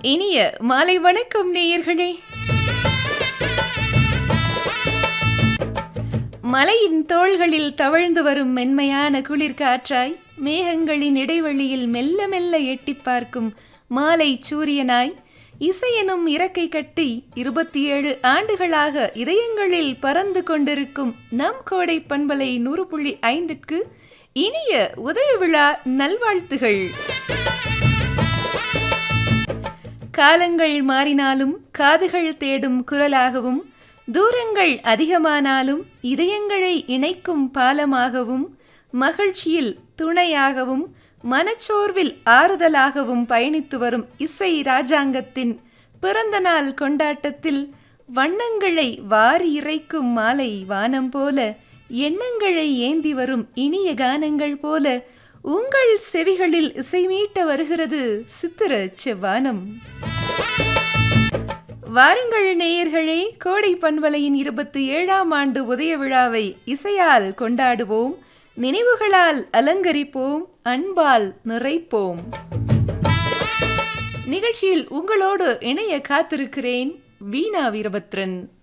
இனிய மாலை வணக்கம் நேயர்களே மலையின் தோள்களில் தவழ்ந்து வரும் மென்மையான குளிர் காற்றாய் மேகங்களின் இடைவெளியில் மெல்ல மெல்ல எட்டிப் பார்க்கும் மாலை சூரியனாய் இசையெனும் இறக்கை கட்டி இருபத்தி ஏழு ஆண்டுகளாக இதயங்களில் பறந்து கொண்டிருக்கும் நம் கோடை பண்பலை நூறு புள்ளி ஐந்திற்கு இனிய உதய விழா நல்வாழ்த்துகள் காலங்கள் மாறினாலும் காதுகள் தேடும் குரலாகவும் தூரங்கள் அதிகமானாலும் இதயங்களை இணைக்கும் பாலமாகவும் மகிழ்ச்சியில் துணையாகவும் மனச்சோர்வில் ஆறுதலாகவும் பயணித்து வரும் இசை ராஜாங்கத்தின் பிறந்தநாள் கொண்டாட்டத்தில் வண்ணங்களை வாரி இறைக்கும் மாலை வானம் போல எண்ணங்களை ஏந்தி வரும் இனிய கானங்கள் போல உங்கள் செவிகளில் இசைமீட்ட வருகிறது சித்திர செவ்வானம் வாருங்கள் நேயர்களே கோடை பண்பலையின் இருபத்தி ஏழாம் ஆண்டு உதய விழாவை இசையால் கொண்டாடுவோம் நினைவுகளால் அலங்கரிப்போம் அன்பால் நிறைப்போம் நிகழ்ச்சியில் உங்களோடு இணைய காத்திருக்கிறேன் வீணா வீரபத்ரன்